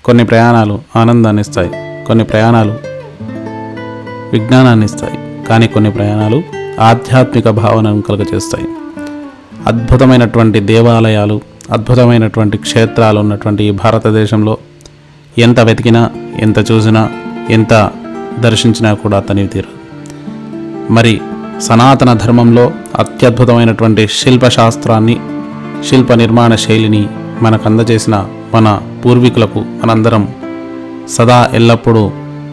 కొన్ని ప్రయాణాలు ఆనందాన్ని ఇస్తాయి కొన్ని ప్రయాణాలు విజ్ఞానాన్ని ఇస్తాయి కానీ కొన్ని ప్రయాణాలు ఆధ్యాత్మిక భావనను కలుగజేస్తాయి అద్భుతమైనటువంటి దేవాలయాలు అద్భుతమైనటువంటి క్షేత్రాలు ఉన్నటువంటి ఈ భారతదేశంలో ఎంత వెతికినా ఎంత చూసినా ఎంత దర్శించినా కూడా తనివి తీరదు మరి సనాతన ధర్మంలో అత్యద్భుతమైనటువంటి శిల్పశాస్త్రాన్ని శిల్ప నిర్మాణ శైలిని మనకు అందజేసిన మన పూర్వీకులకు మనందరం సదా ఎల్లప్పుడూ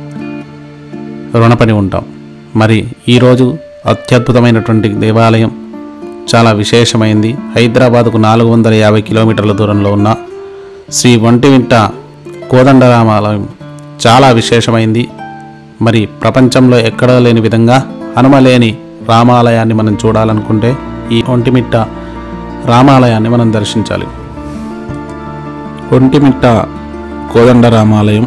రుణపడి ఉంటాం మరి ఈరోజు అత్యద్భుతమైనటువంటి దేవాలయం చాలా విశేషమైంది హైదరాబాద్కు నాలుగు వందల యాభై కిలోమీటర్ల దూరంలో ఉన్న శ్రీ ఒంటిమిట్ట కోదండరామాలయం చాలా విశేషమైంది మరి ప్రపంచంలో ఎక్కడా లేని విధంగా హనుమలేని రామాలయాన్ని మనం చూడాలనుకుంటే ఈ ఒంటిమిట్ట రామాలయాన్ని మనం దర్శించాలి ఒంటిమిట్ట కోదండరామాలయం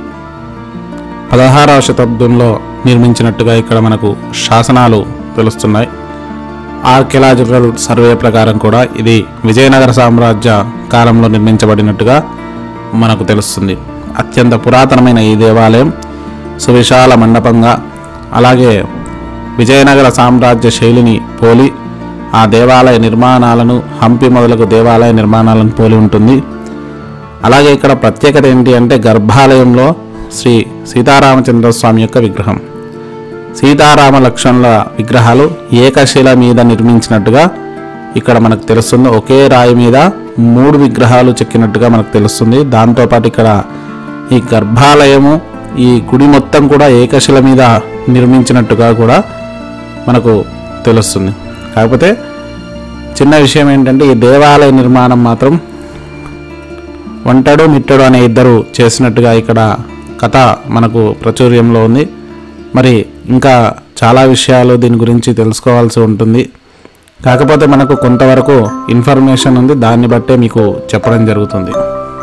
పదహారవ శతాబ్దంలో నిర్మించినట్టుగా ఇక్కడ మనకు శాసనాలు తెలుస్తున్నాయి ఆర్కియలాజికల్ సర్వే ప్రకారం కూడా ఇది విజయనగర సామ్రాజ్య కాలంలో నిర్మించబడినట్టుగా మనకు తెలుస్తుంది అత్యంత పురాతనమైన ఈ దేవాలయం సువిశాల మండపంగా అలాగే విజయనగర సామ్రాజ్య శైలిని పోలి ఆ దేవాలయ నిర్మాణాలను హంపి మొదలగు దేవాలయ నిర్మాణాలను పోలి ఉంటుంది అలాగే ఇక్కడ ప్రత్యేకత ఏంటి అంటే గర్భాలయంలో శ్రీ సీతారామచంద్ర స్వామి యొక్క విగ్రహం సీతారామ లక్ష్మణుల విగ్రహాలు ఏకశిల మీద నిర్మించినట్టుగా ఇక్కడ మనకు తెలుస్తుంది ఒకే రాయి మీద మూడు విగ్రహాలు చెక్కినట్టుగా మనకు తెలుస్తుంది దాంతోపాటు ఇక్కడ ఈ గర్భాలయము ఈ గుడి మొత్తం కూడా ఏకశిల మీద నిర్మించినట్టుగా కూడా మనకు తెలుస్తుంది కాకపోతే చిన్న విషయం ఏంటంటే ఈ దేవాలయ నిర్మాణం మాత్రం వంటడు మిట్టడు అనే ఇద్దరు చేసినట్టుగా ఇక్కడ కథ మనకు ప్రాచుర్యంలో ఉంది మరి ఇంకా చాలా విషయాలు దీని గురించి తెలుసుకోవాల్సి ఉంటుంది కాకపోతే మనకు కొంతవరకు ఇన్ఫర్మేషన్ ఉంది దాన్ని బట్టే మీకు చెప్పడం జరుగుతుంది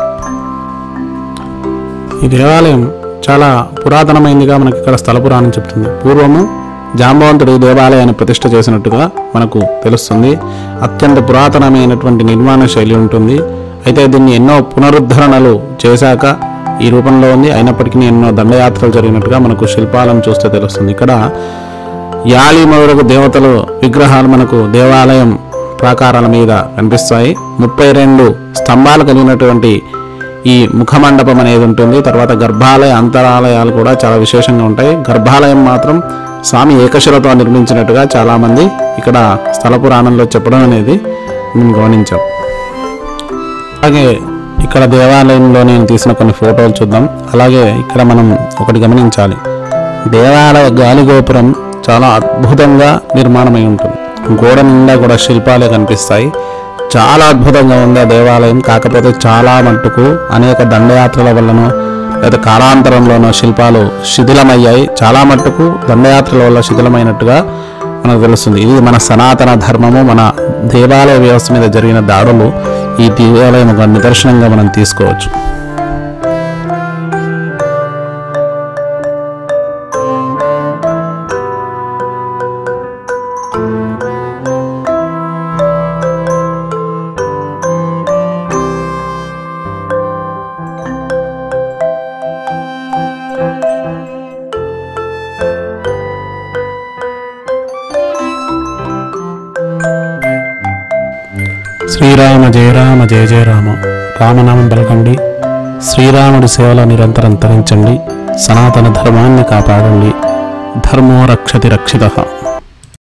ఈ దేవాలయం చాలా పురాతనమైందిగా మనకి ఇక్కడ స్థల పురాణం చెప్తుంది పూర్వము జాంబవంతుడు ఈ దేవాలయాన్ని ప్రతిష్ఠ చేసినట్టుగా మనకు తెలుస్తుంది అత్యంత పురాతనమైనటువంటి నిర్మాణ శైలి ఉంటుంది అయితే దీన్ని ఎన్నో పునరుద్ధరణలు చేశాక ఈ రూపంలో ఉంది అయినప్పటికీ ఎన్నో దండయాత్రలు జరిగినట్టుగా మనకు శిల్పాలను చూస్తే తెలుస్తుంది ఇక్కడ యాలి మొదలగు దేవతలు విగ్రహాలు మనకు దేవాలయం ప్రాకారాల మీద కనిపిస్తాయి ముప్పై రెండు స్తంభాలు కలిగినటువంటి ఈ ముఖమండపం అనేది ఉంటుంది తర్వాత గర్భాలయ అంతరాలయాలు కూడా చాలా విశేషంగా ఉంటాయి గర్భాలయం మాత్రం స్వామి ఏకశిలతో నిర్మించినట్టుగా చాలామంది ఇక్కడ స్థల పురాణంలో చెప్పడం అనేది మేము గమనించాం అలాగే ఇక్కడ దేవాలయంలో నేను తీసిన కొన్ని ఫోటోలు చూద్దాం అలాగే ఇక్కడ మనం ఒకటి గమనించాలి దేవాలయ గాలి గోపురం చాలా అద్భుతంగా నిర్మాణమై ఉంటుంది గోడ నిండా కూడా శిల్పాలే కనిపిస్తాయి చాలా అద్భుతంగా ఉంది ఆ దేవాలయం కాకపోతే చాలా మట్టుకు అనేక దండయాత్రల వల్లనో లేదా కాలాంతరంలోనో శిల్పాలు శిథిలమయ్యాయి చాలా మట్టుకు దండయాత్రల వల్ల శిథిలమైనట్టుగా మనకు తెలుస్తుంది ఇది మన సనాతన ధర్మము మన దేవాలయ వ్యవస్థ మీద జరిగిన దాడులు ఈ దేవాలయం ఒక నిదర్శనంగా మనం తీసుకోవచ్చు శ్రీరామ జయ రామ జయ జయ రామ రామనామం పలకండి శ్రీరాముడి సేవలో నిరంతరం తరించండి సనాతన ధర్మాన్ని కాపాడండి ధర్మో రక్షతి రక్షిత